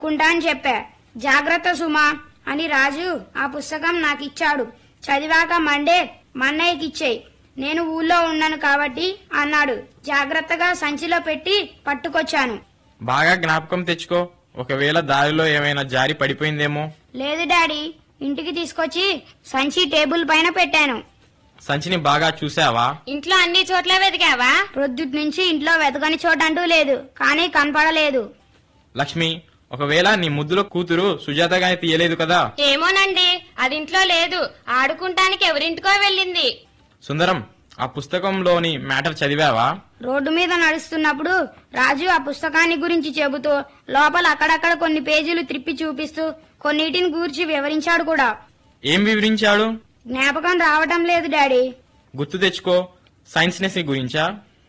కుంటా అని చెప్పా జాగ్రత్త సుమా అని రాజు ఆ పుస్తకం నాకు ఇచ్చాడు చదివాక మండే మన్నయ్యకి ఇచ్చేయి నేను ఊళ్ళో ఉన్నాను కాబట్టి అన్నాడు జాగ్రత్తగా సంచిలో పెట్టి పట్టుకొచ్చాను బాగా జ్ఞాపకం తెచ్చుకో ఒకవేళ దారిలో ఏమైనా జారి పడిపోయిందేమో లేదు డాడీ ఇంటికి తీసుకొచ్చి సంచి టేబుల్ పైన పెట్టాను సంచిని బాగా చూసావా ఇంట్లో అన్ని చోట్ల వెతికావా ప్రొద్దుటి నుంచి ఇంట్లో వెతకని చోటంటూ లేదు కానీ కనపడలేదు లక్ష్మి ఒకవేళ నీ ముద్దులో కూతురు సుజాత గాని తీయలేదు కదా ఏమోనండి అది ఇంట్లో లేదు ఆడుకుంటానికి ఎవరింటికో వెళ్ళింది సుందరం ఆ పుస్తకంలోని మ్యాటర్ చదివావా రోడ్డు మీద నడుస్తున్నప్పుడు రాజు ఆ పుస్తకాన్ని గురించి చెబుతూ లోపల అక్కడక్కడ కొన్ని పేజీలు త్రిప్పి చూపిస్తూ కొన్నిటిని గూర్చి వివరించాడు కూడా ఏం వివరించాడు జ్ఞాపకం రావటం లేదు డాడీ గుర్తు తెచ్చుకో సైన్స్ నెస్ గురించా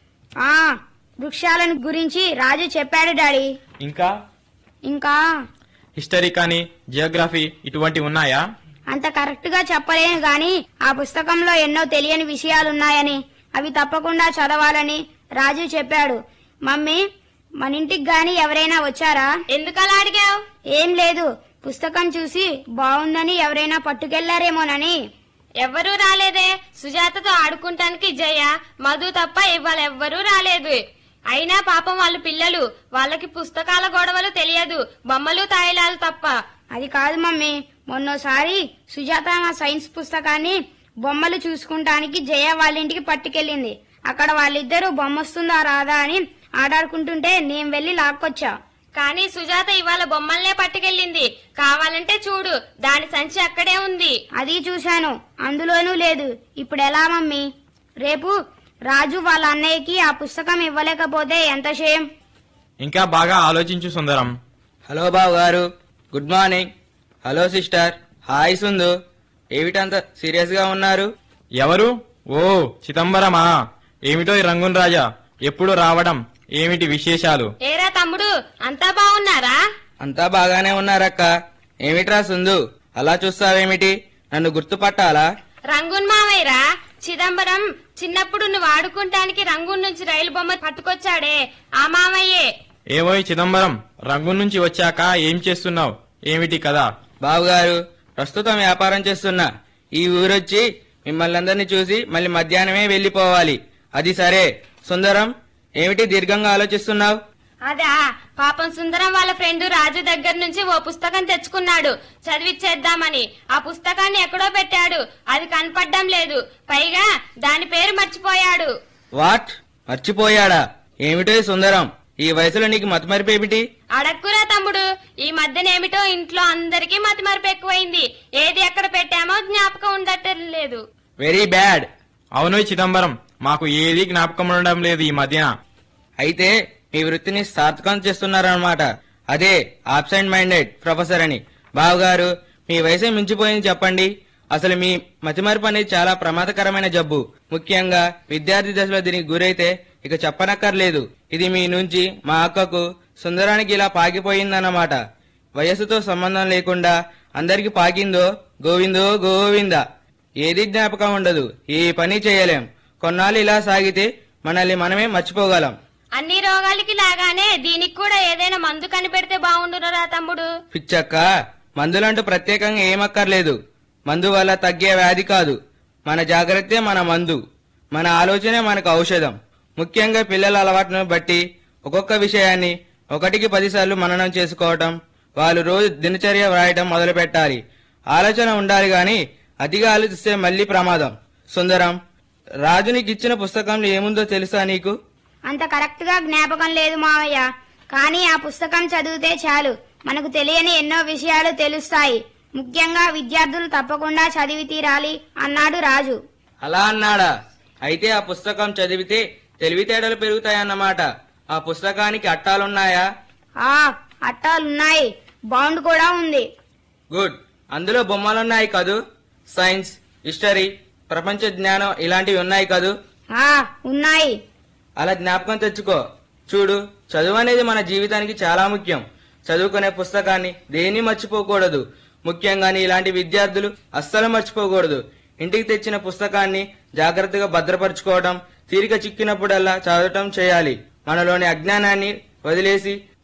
ఆ వృక్షాలను గురించి రాజు చెప్పాడు డాడీ ఇంకా ఇంకా హిస్టరీ కానీ జియోగ్రఫీ ఇటువంటివి ఉన్నాయా అంత కరెక్ట్ గా చెప్పలేను గాని ఆ పుస్తకంలో ఎన్నో తెలియని విషయాలున్నాయని అవి తప్పకుండా చదవాలని రాజు చెప్పాడు మమ్మీ మన ఇంటికి గాని ఎవరైనా వచ్చారా ఎందుకలా అడిగావు ఏం లేదు పుస్తకం చూసి బాగుందని ఎవరైనా పట్టుకెళ్లారేమోనని ఎవ్వరూ రాలేదే సుజాతతో ఆడుకుంటానికి జయ మధు తప్ప ఇవాళ ఎవ్వరూ రాలేదు అయినా పాపం వాళ్ళ పిల్లలు వాళ్ళకి పుస్తకాల గొడవలు తెలియదు బొమ్మలు తాయిలాలు తప్ప అది కాదు మమ్మీ మొన్నోసారి సుజాత మా సైన్స్ పుస్తకాన్ని బొమ్మలు చూసుకుంటానికి జయ వాళ్ళ ఇంటికి పట్టుకెళ్ళింది అక్కడ వాళ్ళిద్దరూ బొమ్మొస్తుందా రాదా అని ఆడాడుకుంటుంటే నేను వెళ్లి లాక్కొచ్చా కానీ సుజాత ఇవాళ బొమ్మల్నే పట్టుకెళ్ళింది కావాలంటే చూడు దాని సంచి అక్కడే ఉంది అది చూశాను అందులోనూ లేదు ఇప్పుడు ఎలా మమ్మీ రేపు రాజు వాళ్ళ అన్నయ్యకి ఆ పుస్తకం ఇవ్వలేకపోతే ఎంత షేమ్ ఇంకా బాగా ఆలోచించు సుందరం hello Babu garu good morning hello sister hi Sundu ఏమిటంత సీరియస్ గా ఉన్నారు ఎవరు ఓ చిదంబరమా ఏమిటో ఈ రంగున్ రాజా ఎప్పుడు రావడం ఏమిటి విశేషాలు ఏరా తమ్ముడు అంతా బాగున్నారా అంతా బాగానే ఉన్నారక్క ఏమిట్రా సుందు అలా చూస్తావేమిటి నన్ను గుర్తుపట్టాలా రంగున్ మావయ్యరా చిదంబరం చిన్నప్పుడు నువ్వు ఆడుకుంటానికి రంగున్ నుంచి రైలు బొమ్మ పట్టుకొచ్చాడే ఆ మామయ్యే ఏమోయ్ చిదంబరం రంగు నుంచి వచ్చాక ఏం చేస్తున్నావు ఏమిటి కదా బావగారు ప్రస్తుతం వ్యాపారం చేస్తున్నా ఈ ఊరొచ్చి మిమ్మల్ని అందరినీ చూసి మళ్ళీ మధ్యాహ్నమే వెళ్లిపోవాలి అది సరే సుందరం ఏమిటి దీర్ఘంగా ఆలోచిస్తున్నావు అదా పాపం సుందరం వాళ్ళ ఫ్రెండ్ రాజు దగ్గర నుంచి ఓ పుస్తకం తెచ్చుకున్నాడు చదివిచ్చేద్దామని ఆ పుస్తకాన్ని ఎక్కడో పెట్టాడు అది కనపడ్డం లేదు పైగా దాని పేరు మర్చిపోయాడు వాట్ మర్చిపోయాడా ఏమిటో ఈ సుందరం ఈ వయసులో నీకు మతమరిపేమిటి అడక్కురా తమ్ముడు ఈ మధ్యనేమిటో ఇంట్లో అందరికీ మతిమరుపు ఎక్కువైంది ఏది ఎక్కడ పెట్టామో జ్ఞాపకం ఉండటం లేదు వెరీ బ్యాడ్ అవునోయ్ చిదంబరం మాకు ఏది జ్ఞాపకం ఉండడం లేదు ఈ మధ్యన అయితే మీ వృత్తిని సార్థకం చేస్తున్నారన్నమాట అదే ఆబ్సెంట్ మైండెడ్ ప్రొఫెసర్ అని బావగారు మీ వయసే మించిపోయింది చెప్పండి అసలు మీ మతిమరుపు అనేది చాలా ప్రమాదకరమైన జబ్బు ముఖ్యంగా విద్యార్థి దశలో దీనికి గురైతే ఇక చెప్పనక్కర్లేదు ఇది మీ నుంచి మా అక్కకు సుందరానికి ఇలా పాకిపోయిందన్నమాట వయస్సుతో సంబంధం లేకుండా అందరికి పాకిందో గోవిందో గోవింద ఏది జ్ఞాపకం ఉండదు ఏ పని చేయలేం కొన్నాళ్ళు ఇలా సాగితే మనల్ని మనమే మర్చిపోగలం అన్ని రోగాలకి లాగానే దీనికి కూడా ఏదైనా మందు కనిపెడితే బాగుండునరా తమ్ముడు పిచ్చక్క మందులంటూ ప్రత్యేకంగా ఏమక్కర్లేదు మందు వల్ల తగ్గే వ్యాధి కాదు మన జాగ్రత్తే మన మందు మన ఆలోచనే మనకు ఔషధం ముఖ్యంగా పిల్లల అలవాటును బట్టి ఒక్కొక్క విషయాన్ని ఒకటికి పదిసార్లు మననం చేసుకోవటం వాళ్ళు రోజు దినచర్య వ్రాయటం మొదలు పెట్టాలి ఆలోచన ఉండాలి గాని అతిగా ఆలోచిస్తే మళ్ళీ ప్రమాదం సుందరం రాజు నీకు ఇచ్చిన పుస్తకంలో ఏముందో తెలుసా నీకు అంత కరెక్ట్ గా జ్ఞాపకం లేదు మావయ్య కానీ ఆ పుస్తకం చదివితే చాలు మనకు తెలియని ఎన్నో విషయాలు తెలుస్తాయి ముఖ్యంగా విద్యార్థులు తప్పకుండా చదివి తీరాలి అన్నాడు రాజు అలా అన్నాడా అయితే ఆ పుస్తకం చదివితే తెలివితేటలు పెరుగుతాయన్నమాట ఆ పుస్తకానికి అట్టాలున్నాయా ఆ అట్టాలున్నాయి బాండ్ కూడా ఉంది గుడ్ అందులో బొమ్మలున్నాయి కదూ సైన్స్ హిస్టరీ ప్రపంచ జ్ఞానం ఇలాంటివి ఉన్నాయి కదూ ఆ ఉన్నాయి అలా జ్ఞాపకం తెచ్చుకో చూడు చదువు అనేది మన జీవితానికి చాలా ముఖ్యం చదువుకునే పుస్తకాన్ని దేన్ని మర్చిపోకూడదు ముఖ్యంగా ఇలాంటి విద్యార్థులు అస్సలు మర్చిపోకూడదు ఇంటికి తెచ్చిన పుస్తకాన్ని జాగ్రత్తగా భద్రపరచుకోవడం తీరిక చిక్కినప్పుడల్లా చదవటం చేయాలి మనలోని అజ్ఞానాన్ని వదిలేసి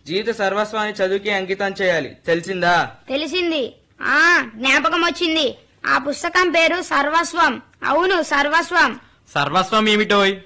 జీవిత సర్వస్వాన్ని చదువుకి అంకితం చేయాలి తెలిసిందా తెలిసింది ఆ జ్ఞాపకం వచ్చింది ఆ పుస్తకం పేరు సర్వస్వం అవును సర్వస్వం సర్వస్వం ఏమిటోయ్